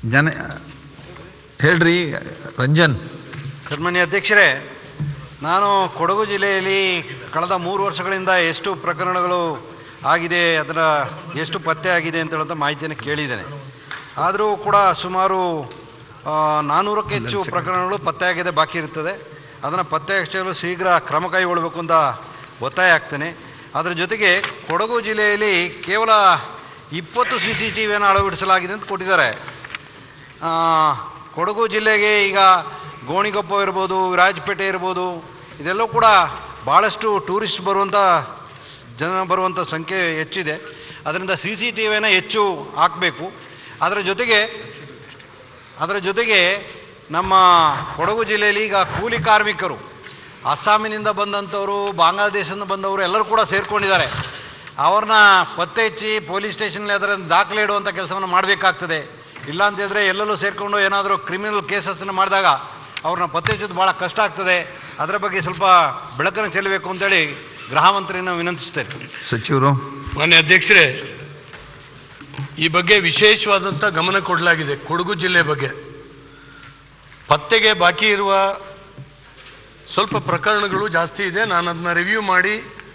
ಜನ ಹೇಳ್ರಿ ರಂಜನ್ ಸನ್ಮಾನ್ಯ ಅಧ್ಯಕ್ಷರೇ ನಾನು ಕೊಡಗು ಜಿಲ್ಲೆಯಲ್ಲಿ ಕಳೆದ ಮೂರು ವರ್ಷಗಳಿಂದ ಎಷ್ಟು ಪ್ರಕರಣಗಳು ಆಗಿದೆ ಅದರ ಎಷ್ಟು ಪತ್ತೆ ಆಗಿದೆ ಅಂತ ಹೇಳೋಂಥ ಮಾಹಿತಿಯನ್ನು ಕೇಳಿದ್ದೇನೆ ಆದರೂ ಕೂಡ ಸುಮಾರು ಆ, ನಾನ್ನೂರಕ್ಕೆ ಹೆಚ್ಚು ಪ್ರಕರಣಗಳು ಪತ್ತೆಯಾಗಿದೆ ಬಾಕಿ ಇರ್ತದೆ ಅದನ್ನು ಪತ್ತೆ ಹಚ್ಚಲು ಶೀಘ್ರ ಕ್ರಮ ಕೈಗೊಳ್ಳಬೇಕು ಅಂತ ಒತ್ತಾಯ ಆಗ್ತೇನೆ ಅದರ ಜೊತೆಗೆ ಕೊಡಗು ಜಿಲ್ಲೆಯಲ್ಲಿ ಕೇವಲ ಇಪ್ಪತ್ತು ಸಿ ಸಿ ಟಿ ವಿಯನ್ನು ಅಳವಡಿಸಲಾಗಿದೆ ಅಂತ ಕೊಟ್ಟಿದ್ದಾರೆ ಆ, ಕೊಡಗು ಜಿಲ್ಲೆಗೆ ಈಗ ಗೋಣಿಗೊಪ್ಪ ಇರ್ಬೋದು ವಿರಾಜಪೇಟೆ ಇರ್ಬೋದು ಇದೆಲ್ಲವೂ ಕೂಡ ಭಾಳಷ್ಟು ಟೂರಿಸ್ಟ್ ಬರುವಂಥ ಸ್- ಜನ ಬರುವಂಥ ಸಂಖ್ಯೆ ಹೆಚ್ಚಿದೆ ಅದರಿಂದ ಸಿ ಸಿ ಟಿ ವಿಯನ್ನು ಹೆಚ್ಚು ಹಾಕಬೇಕು ಅದರ ಜೊತೆಗೆ ಅದರ ಜೊತೆಗೆ ನಮ್ಮ ಕೊಡಗು ಜಿಲ್ಲೆಯಲ್ಲಿ ಈಗ ಕೂಲಿ ಕಾರ್ಮಿಕರು ಅಸ್ಸಾಮಿನಿಂದ ಬಂದಂಥವರು ಬಾಂಗ್ಲಾದೇಶದಿಂದ ಬಂದವರು ಎಲ್ಲರೂ ಕೂಡ ಸೇರಿಕೊಂಡಿದ್ದಾರೆ ಅವ್ರನ್ನ ಪತ್ತೆ ಹಚ್ಚಿ ಪೊಲೀಸ್ ಸ್ಟೇಷನಲ್ಲಿ ಅದರ ದಾಖಲೆ ಇಡುವಂಥ ಕೆಲಸವನ್ನು ಮಾಡಬೇಕಾಗ್ತದೆ ಇಲ್ಲ ಅಂತ ಹೇಳಿದ್ರೆ ಎಲ್ಲೆಲ್ಲೂ ಸೇರಿಕೊಂಡು ಏನಾದರೂ ಕ್ರಿಮಿನಲ್ ಕೇಸಸ್ಸನ್ನು ಮಾಡಿದಾಗ ಅವ್ರನ್ನ ಪತ್ತೆ ಹಚ್ಚೋದು ಭಾಳ ಕಷ್ಟ ಆಗ್ತದೆ ಅದರ ಬಗ್ಗೆ ಸ್ವಲ್ಪ ಬೆಳಕನ್ನು ಚೆಲ್ಲಬೇಕು ಅಂತೇಳಿ ಗೃಹ ಮಂತ್ರಿನ ವಿನಂತಿಸ್ತೇನೆ ಸಚಿವರು ಮಾನ್ಯ ಅಧ್ಯಕ್ಷರೇ ಈ ಬಗ್ಗೆ ವಿಶೇಷವಾದಂಥ ಗಮನ ಕೊಡಲಾಗಿದೆ ಕೊಡಗು ಜಿಲ್ಲೆ ಬಗ್ಗೆ ಪತ್ತೆಗೆ ಬಾಕಿ ಇರುವ ಸ್ವಲ್ಪ ಪ್ರಕರಣಗಳು ಜಾಸ್ತಿ ಇದೆ ನಾನು ಅದನ್ನ ರಿವ್ಯೂ ಮಾಡಿ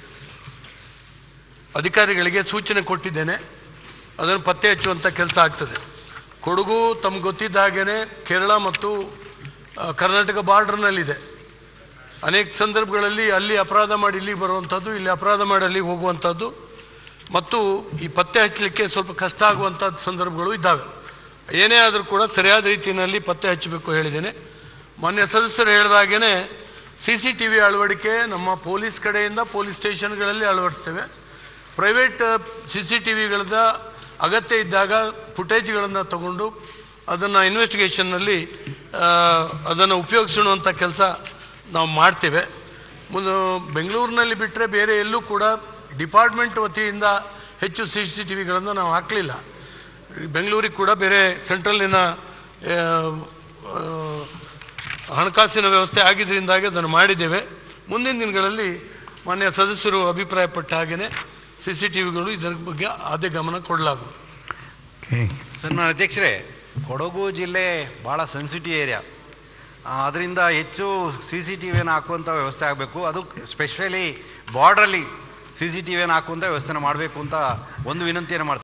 ಅಧಿಕಾರಿಗಳಿಗೆ ಸೂಚನೆ ಕೊಟ್ಟಿದ್ದೇನೆ ಅದನ್ನು ಪತ್ತೆ ಹಚ್ಚುವಂಥ ಕೆಲಸ ಆಗ್ತದೆ ಕೊಡಗು ತಮ್ಗೆ ಗೊತ್ತಿದ್ದ ಹಾಗೇನೆ ಕೇರಳ ಮತ್ತು ಆ, ಕರ್ನಾಟಕ ಬಾರ್ಡರ್ನಲ್ಲಿದೆ ಅನೇಕ ಸಂದರ್ಭಗಳಲ್ಲಿ ಅಲ್ಲಿ ಅಪರಾಧ ಮಾಡಿ ಇಲ್ಲಿಗೆ ಬರುವಂಥದ್ದು ಇಲ್ಲಿ ಅಪರಾಧ ಮಾಡಿ ಅಲ್ಲಿಗೆ ಹೋಗುವಂಥದ್ದು ಮತ್ತು ಈ ಪತ್ತೆ ಹಚ್ಚಲಿಕ್ಕೆ ಸ್ವಲ್ಪ ಕಷ್ಟ ಆಗುವಂಥ ಸಂದರ್ಭಗಳು ಇದ್ದಾವೆ ಏನೇ ಆದರೂ ಕೂಡ ಸರಿಯಾದ ರೀತಿಯಲ್ಲಿ ಪತ್ತೆ ಹಚ್ಚಬೇಕು ಹೇಳಿದ್ದೇನೆ ಮಾನ್ಯ ಸದಸ್ಯರು ಹೇಳಿದಾಗೇ ಸಿ ಸಿ ಟಿ ವಿ ಅಳವಡಿಕೆ ನಮ್ಮ ಪೊಲೀಸ್ ಕಡೆಯಿಂದ ಪೊಲೀಸ್ ಸ್ಟೇಷನ್ಗಳಲ್ಲಿ ಅಳವಡಿಸ್ತೇವೆ ಪ್ರೈವೇಟ್ ಸಿ ಸಿ ಟಿ ವಿಗಳದ ಅಗತ್ಯ ಇದ್ದಾಗ ಫುಟೇಜ್ಗಳನ್ನು ತಗೊಂಡು ಅದನ್ನು ಇನ್ವೆಸ್ಟಿಗೇಷನ್ನಲ್ಲಿ ಅದನ್ನು ಉಪಯೋಗಿಸುವಂಥ ಕೆಲಸ ನಾವು ಮಾಡ್ತೇವೆ ಮುಂದೆ ಬೆಂಗಳೂರಿನಲ್ಲಿ ಬಿಟ್ಟರೆ ಬೇರೆ ಎಲ್ಲೂ ಕೂಡ ಡಿಪಾರ್ಟ್ಮೆಂಟ್ ವತಿಯಿಂದ ಹೆಚ್ಚು ಸಿ ಸಿ ಟಿ ವಿಗಳನ್ನು ನಾವು ಹಾಕಲಿಲ್ಲ ಬೆಂಗಳೂರಿಗೆ ಕೂಡ ಬೇರೆ ಸೆಂಟ್ರಲ್ಲಿನ ಆ, ಆ, ಹಣಕಾಸಿನ ವ್ಯವಸ್ಥೆ ಆಗಿದ್ದರಿಂದಾಗಿ ಅದನ್ನು ಮಾಡಿದ್ದೇವೆ ಮುಂದಿನ ದಿನಗಳಲ್ಲಿ ಮಾನ್ಯ ಸದಸ್ಯರು ಅಭಿಪ್ರಾಯಪಟ್ಟ ಹಾಗೆಯೇ ಸಿ ಸಿ ಟಿ ವಿಗಳು ಇದರ ಬಗ್ಗೆ ಅದೇ ಗಮನ ಕೊಡಲಾಗುವುದು ಓಕೆ ಸನ್ಮಾನ್ಯ ಅಧ್ಯಕ್ಷರೇ ಕೊಡಗು ಜಿಲ್ಲೆ ಭಾಳ ಸೆನ್ಸಿಟಿವ್ ಏರಿಯಾ ಅದರಿಂದ ಹೆಚ್ಚು ಸಿ ಸಿ ಟಿ ವಿಯನ್ನು ಹಾಕುವಂಥ ವ್ಯವಸ್ಥೆ ಆಗಬೇಕು ಅದು ಸ್ಪೆಷಲಿ ಬಾರ್ಡ್ರಲ್ಲಿ ಸಿ ಸಿ ಟಿ ವಿಯನ್ನು ಹಾಕುವಂಥ ವ್ಯವಸ್ಥೆನ ಮಾಡಬೇಕು ಅಂತ ಒಂದು ವಿನಂತಿಯನ್ನು ಮಾಡ್ತೀನಿ